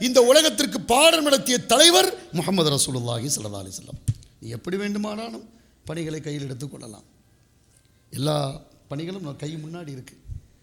இந்த உலகத்திற்கு பாடம் நடத்திய தலைவர் முகமது ரசூலுல்லாஹி ஸல்லல்லாஹு அலைஹி வஸல்லம் நீ எப்படி வேண்டுமானாலும் பணிகளை கையில் எடுத்துக் கொள்ளலாம் எல்லா பணிகளும் நம்ம கை முன்னாடி இருக்கு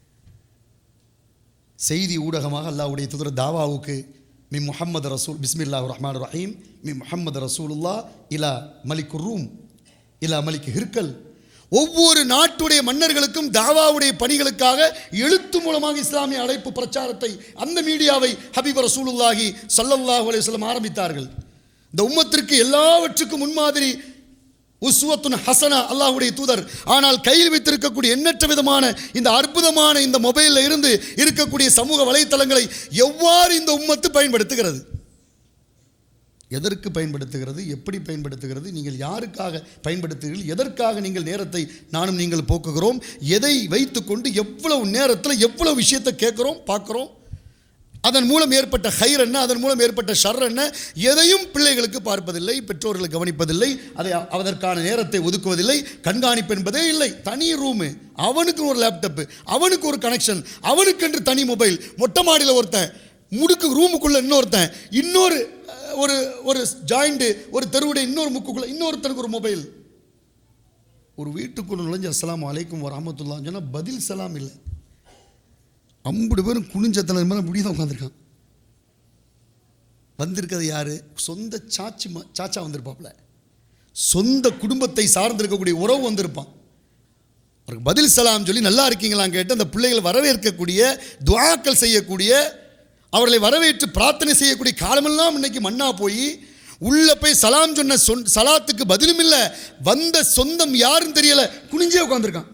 செய்தி ஊடகமாக அல்லாஹ்வுடைய தூதர் தாவாவுக்கு மி முஹம்மது ரசூல் பிஸ்மில்லாஹ் ரஹ்மான் ரஹீம் மி முஹம்மது ரசூலுல்லா இலா மலிக் ரூம் இலா மலிக் ஹிர்கல் ஒவ்வொரு நாட்டுடைய மன்னர்களுக்கும் தாவாவுடைய பணிகளுக்காக எழுத்து மூலமாக இஸ்லாமிய அழைப்பு பிரச்சாரத்தை அந்த மீடியாவை ஹபீப் ரசூலுல்லாஹி ஸல்லல்லாஹு அலைஹி வஸல்லம் ஆரம்பித்தார்கள் இந்த உம்மத்திற்கு எல்லாவற்றுக்கும் முன்மாதிரி உஸ்வத்துன் ஹசனா அல்லாஹ்வுடைய தூதர் ஆனால் கையில் வைத்திருக்கக்கூடிய எண்ணற்ற விதமான இந்த அற்புதமான இந்த மொபைலில் இருந்து இருக்கக்கூடிய சமூக வலைத்தளங்களை எவ்வாறு இந்த உம்மத்து பயன்படுத்துகிறது எதற்கு பயன்படுத்துகிறது எப்படி பயன்படுத்துகிறது நீங்கள் யாருக்காக பயன்படுத்துகிறீர்கள் எதற்காக நீங்கள் நேரத்தை நானும் நீங்கள் போக்குகிறோம் எதை வைத்துக்கொண்டு எவ்வளவு நேரத்தில் எவ்வளவு விஷயத்தை கேட்குறோம் பார்க்குறோம் அதன் மூலம் ஏற்பட்ட ஹைர் என்ன அதன் மூலம் ஏற்பட்ட ஷர் என்ன எதையும் பிள்ளைகளுக்கு பார்ப்பதில்லை பெற்றோர்கள் கவனிப்பதில்லை அதை அதற்கான நேரத்தை ஒதுக்குவதில்லை கண்காணிப்பு என்பதே இல்லை தனி ரூமு அவனுக்கு ஒரு லேப்டாப்பு அவனுக்கு ஒரு கனெக்ஷன் அவனுக்கென்று தனி மொபைல் மொட்டை மாடியில் ஒருத்தன் முடுக்கு ரூமுக்குள்ளே இன்னொருத்தன் இன்னொரு அஹ், ஒரு ஒரு ஜாயிண்ட்டு ஒரு தெருவுடைய இன்னொரு முக்குக்குள்ளே இன்னொருத்தனுக்கு ஒரு மொபைல் ஒரு வீட்டுக்குள்ள நுழைஞ்சு அஸ்ஸலாமு அலைக்கும் வரமத்துல்லான்னு சொன்னால் பதில் சலாம் இல்லை ஐம்பது பேரும் குனிஞ்சத்தனை மேலே முடிதான் உட்காந்துருக்கான் வந்திருக்கிறது யாரு சொந்த சாச்சி ம- சாச்சா வந்திருப்பாப்புல சொந்த குடும்பத்தை சார்ந்திருக்கக்கூடிய உறவு வந்திருப்பான் அவருக்கு பதில் சலாம் சொல்லி நல்லா இருக்கீங்களான்னு கேட்டு அந்த பிள்ளைகளை வரவேற்கக்கூடிய துவாக்கள் செய்யக்கூடிய அவர்களை வரவேற்று பிரார்த்தனை செய்யக்கூடிய காலமெல்லாம் இன்னைக்கு மண்ணா போய் உள்ள போய் சலாம் சொன்ன சொன் சலாத்துக்கு பதிலும் இல்லை வந்த சொந்தம் யாருன்னு தெரியல குனிஞ்சே உட்காந்துருக்கான்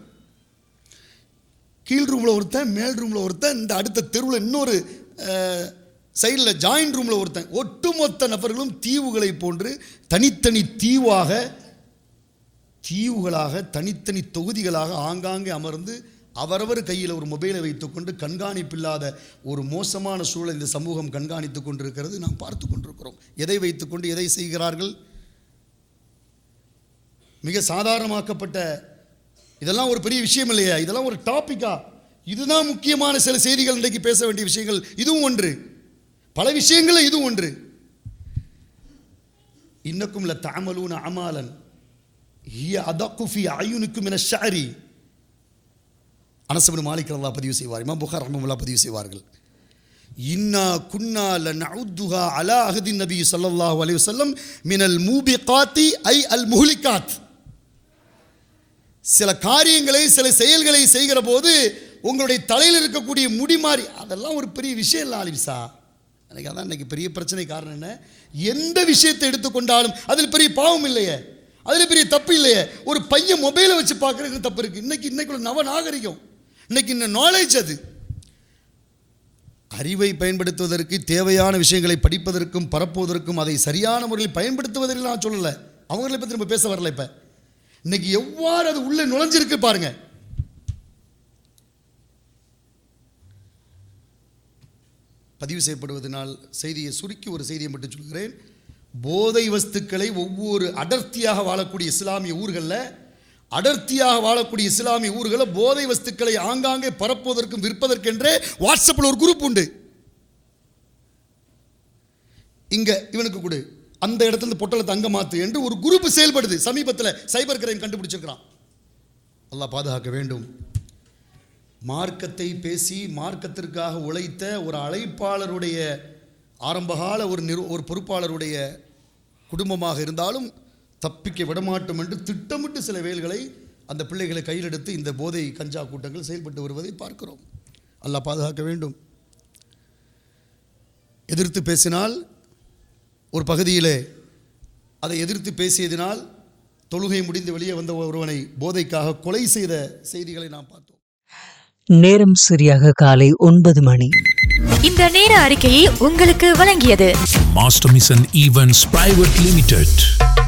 கீழ் ரூமில் ஒருத்தன் மேல் ரூமில் ஒருத்தன் இந்த அடுத்த தெருவில் இன்னொரு சைடில் ஜாயிண்ட் ரூமில் ஒருத்தன் ஒட்டுமொத்த நபர்களும் தீவுகளை போன்று தனித்தனி தீவாக தீவுகளாக தனித்தனி தொகுதிகளாக ஆங்காங்கே அமர்ந்து அவரவர் கையில் ஒரு மொபைலை வைத்துக்கொண்டு கண்காணிப்பில்லாத ஒரு மோசமான சூழலை இந்த சமூகம் கண்காணித்து கொண்டிருக்கிறது நாம் பார்த்து கொண்டிருக்கிறோம் எதை வைத்துக்கொண்டு எதை செய்கிறார்கள் மிக சாதாரணமாக்கப்பட்ட இதெல்லாம் ஒரு பெரிய விஷயம் இல்லையா இதெல்லாம் ஒரு டாபிக்கா இதுதான் முக்கியமான சில செய்திகள் இன்றைக்கு பேச வேண்டிய விஷயங்கள் இதுவும் ஒன்று பல விஷயங்கள் இதுவும் ஒன்று இன்னக்கும் ல தஅமலூன அமாலன் ஹிய அதக்கு ஃபி அயுனுக்கும் மின ஷஅரி அனஸ் இப்னு மாலிக் ரலியல்லாஹு பதிவு செய்வார் இமாம் புகார் ரஹ்மத்துல்லாஹ் பதிவு செய்வார்கள் இன்னா குன்னா லனஉத்துஹா அலா அஹதி நபி ஸல்லல்லாஹு அலைஹி வஸல்லம் மினல் மூபிகாத்தி ஐ அல் முஹ்லிகாத் சில காரியங்களை சில செயல்களை செய்கிற போது உங்களுடைய தலையில் இருக்கக்கூடிய முடி மாறி அதெல்லாம் ஒரு பெரிய விஷயம் இல்லை ஆலிம்சா எனக்கு அதான் இன்னைக்கு பெரிய பிரச்சனை காரணம் என்ன எந்த விஷயத்தை எடுத்துக்கொண்டாலும் அதில் பெரிய பாவம் இல்லையே அதில் பெரிய தப்பு இல்லையே ஒரு பையன் மொபைலை வச்சு பார்க்குறதுக்கு தப்பு இருக்குது இன்னைக்கு இன்னைக்குள்ள நவ நாகரிகம் இன்னைக்கு இந்த நாலேஜ் அது அறிவை பயன்படுத்துவதற்கு தேவையான விஷயங்களை படிப்பதற்கும் பரப்புவதற்கும் அதை சரியான முறையில் பயன்படுத்துவதில் நான் சொல்லலை அவங்களை பற்றி நம்ம பேச வரல இப்போ இன்னைக்கு எவ்வாறு அது உள்ளே நுழைஞ்சிருக்கு பாருங்க பதிவு செய்யப்படுவதனால் செய்தியை சுருக்கி ஒரு செய்தியை மட்டும் சொல்கிறேன் போதை வஸ்துக்களை ஒவ்வொரு அடர்த்தியாக வாழக்கூடிய இஸ்லாமிய ஊர்களில் அடர்த்தியாக வாழக்கூடிய இஸ்லாமிய ஊர்களில் போதை வஸ்துக்களை ஆங்காங்கே பரப்புவதற்கும் விற்பதற்கென்றே வாட்ஸ்அப்பில் ஒரு குரூப் உண்டு இங்க இவனுக்கு கொடு அந்த இடத்துல இந்த பொட்டலத்தை அங்க மாத்து என்று ஒரு குரூப் செயல்படுது சமீபத்தில் சைபர் கிரைம் கண்டுபிடிச்சிருக்கிறான் அல்லாஹ் பாதுகாக்க வேண்டும் மார்க்கத்தை பேசி மார்க்கத்திற்காக உழைத்த ஒரு அழைப்பாளருடைய ஆரம்பகால ஒரு நிறு ஒரு பொறுப்பாளருடைய குடும்பமாக இருந்தாலும் தப்பிக்க விடமாட்டோம் என்று திட்டமிட்டு சில வேல்களை அந்த பிள்ளைகளை கையில் எடுத்து இந்த போதை கஞ்சா கூட்டங்கள் செயல்பட்டு வருவதை பார்க்கிறோம் அல்லாஹ் பாதுகாக்க வேண்டும் எதிர்த்து பேசினால் ஒரு பகுதியிலே அதை எதிர்த்து பேசியதினால் தொழுகை முடிந்து வெளியே வந்த ஒருவனை போதைக்காக கொலை செய்த செய்திகளை நாம் பார்த்தோம் நேரம் சரியாக காலை ஒன்பது மணி இந்த நேர அறிக்கையை உங்களுக்கு வழங்கியது Master Mission Events Private Limited.